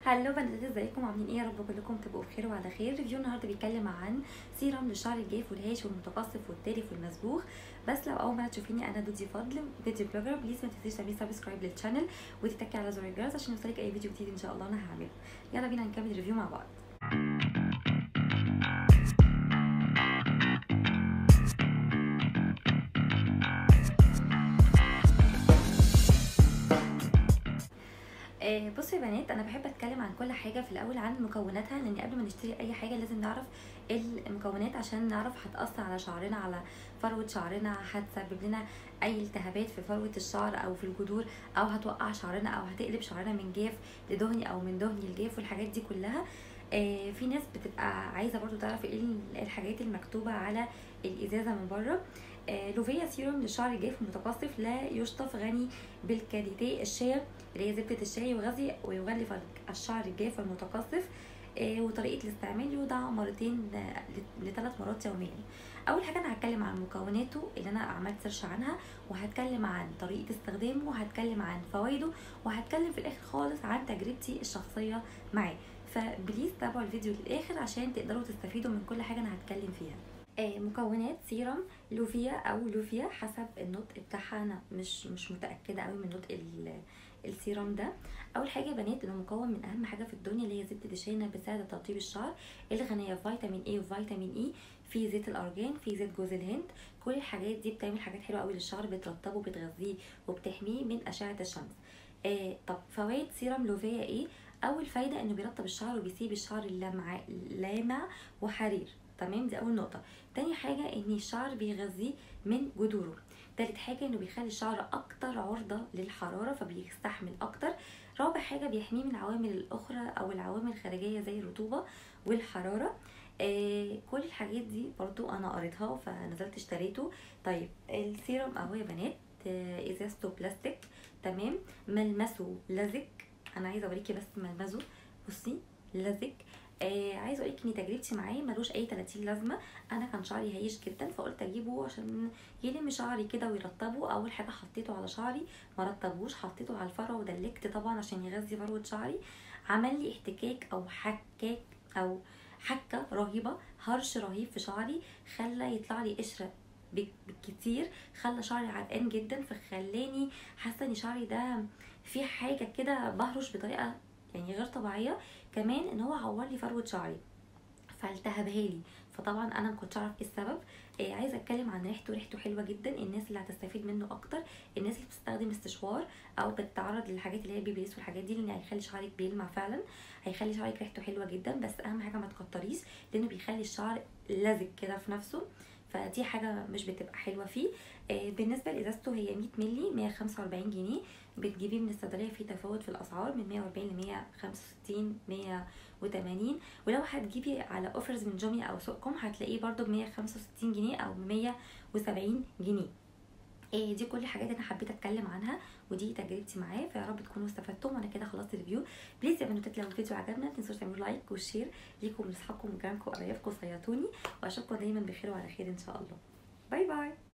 هلو بنات ازيكم عاملين ايه يا رب كلكم تبقوا بخير وعلى خير ريفيو النهارده بيتكلم عن سيرم للشعر الجاف والهاش والمتقصف والتالف والمسبوغ بس لو اول مره تشوفيني انا دودي فضل فيديو بلوجر بليز ما تنسيش تعملي سبسكرايب للشانل وتتكي على زر الجرس عشان يوصلك اي فيديو جديد ان شاء الله انا هعمله يلا بينا نكمل الريفيو مع بعض آه، بصوا يا بنات انا بحب اتكلم عن كل حاجه في الاول عن مكوناتها لان قبل ما نشتري اي حاجه لازم نعرف المكونات عشان نعرف هتاثر على شعرنا على فروه شعرنا هتسبب لنا اي التهابات في فروه الشعر او في الجذور او هتوقع شعرنا او هتقلب شعرنا من جاف لدهني او من دهني لجاف والحاجات دي كلها آه، في ناس بتبقى عايزه برضو تعرف ايه الحاجات المكتوبه على الازازه من بره آه، لوفيا سيروم للشعر الجاف المتقصف لا يشطف غني بالكاريتيه الشاي اللي هي زبدة الشاي يغذي ويغلف الشعر الجاف المتقصف آه، وطريقة الاستعمال يوضع مرتين لثلاث مرات يوميا اول حاجه انا هتكلم عن مكوناته اللي انا عملت سيرش عنها وهتكلم عن طريقه استخدامه وهتكلم عن فوائده وهتكلم في الاخر خالص عن تجربتي الشخصيه معاه فبليز تابعوا الفيديو للاخر عشان تقدروا تستفيدوا من كل حاجه انا هتكلم فيها آه، مكونات سيرم لوفيا او لوفيا حسب النطق بتاعها انا مش مش متاكده قوي من نطق السيرم ده اول حاجه يا بنات انه مكون من اهم حاجه في الدنيا اللي هي زبده الشاي انها بتساعد ترطيب الشعر الغنيه بفيتامين اي وفيتامين اي في زيت الارجان في زيت جوز الهند كل الحاجات دي بتعمل حاجات حلوه قوي للشعر بترطبه وبتغذيه وبتحميه من اشعه الشمس آه طب فوائد سيرم لوفيا ايه اول فايده انه بيرطب الشعر وبيسيب الشعر اللامع لامع وحرير تمام دي اول نقطه تاني حاجه ان الشعر بيغذيه من جذوره تالت حاجه انه بيخلي الشعر اكتر عرضه للحراره فبيستحمل اكتر رابع حاجه بيحميه من العوامل الاخرى او العوامل الخارجيه زي الرطوبه والحراره آه كل الحاجات دي برضو انا قريتها فنزلت اشتريته طيب السيرم اهو يا بنات آه ازازته بلاستيك تمام ملمسه لزج انا عايزه اوريكي بس ملمسه بصي لزج آه عايزه اقولك ان تجربتي معاه ملوش اي 30 لازمه انا كان شعري هيش جدا فقلت اجيبه عشان يلم شعري كده ويرطبه اول حاجه حطيته على شعري ما رطبوش حطيته على الفروه ودلكت طبعا عشان يغذي فروه شعري عمل لي احتكاك او حكاك او حكه رهيبه هرش رهيب في شعري خلى يطلع لي قشره بالكتير خلى شعري عرقان جدا فخلاني حاسه ان شعري ده في حاجه كده بهرش بطريقه يعني غير طبيعيه كمان ان هو عور لي فروه شعري فالتهبها لي فطبعا انا ما كنتش اعرف ايه السبب آه عايزه اتكلم عن ريحته ريحته حلوه جدا الناس اللي هتستفيد منه اكتر الناس اللي بتستخدم استشوار او بتتعرض للحاجات اللي هي بيبليس والحاجات دي لان هيخلي شعرك بيلمع فعلا هيخلي شعرك ريحته حلوه جدا بس اهم حاجه ما تكتريش لانه بيخلي الشعر لزج كده في نفسه فدي حاجه مش بتبقى حلوه فيه آه بالنسبه لازازته هي 100 مللي 145 جنيه بتجيبيه من الصيدليه في تفاوت في الاسعار من 140 ل 165 180 ولو هتجيبي على اوفرز من جوميا او سوقكم هتلاقيه برده ب 165 جنيه او 170 جنيه إيه دي كل الحاجات انا حبيت اتكلم عنها ودي تجربتي معاه فيا رب تكونوا استفدتم وانا كده خلصت الريفيو بليز يا بنوتات لو الفيديو عجبنا ما تنسوش تعملوا لايك وشير ليكم لاصحابكم وجيرانكم وقرايبكم وصياتوني واشوفكم دايما بخير وعلى خير ان شاء الله باي باي